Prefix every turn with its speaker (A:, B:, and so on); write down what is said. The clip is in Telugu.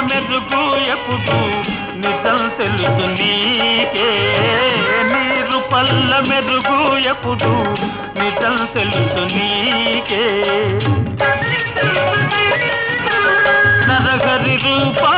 A: మెరుగు ఎప్పుడు నిజం తెలుసు నీకే నీరు పల్ల మెరుగు ఎప్పుడు నిజం తెలుసు నీకే నరహరి రూపా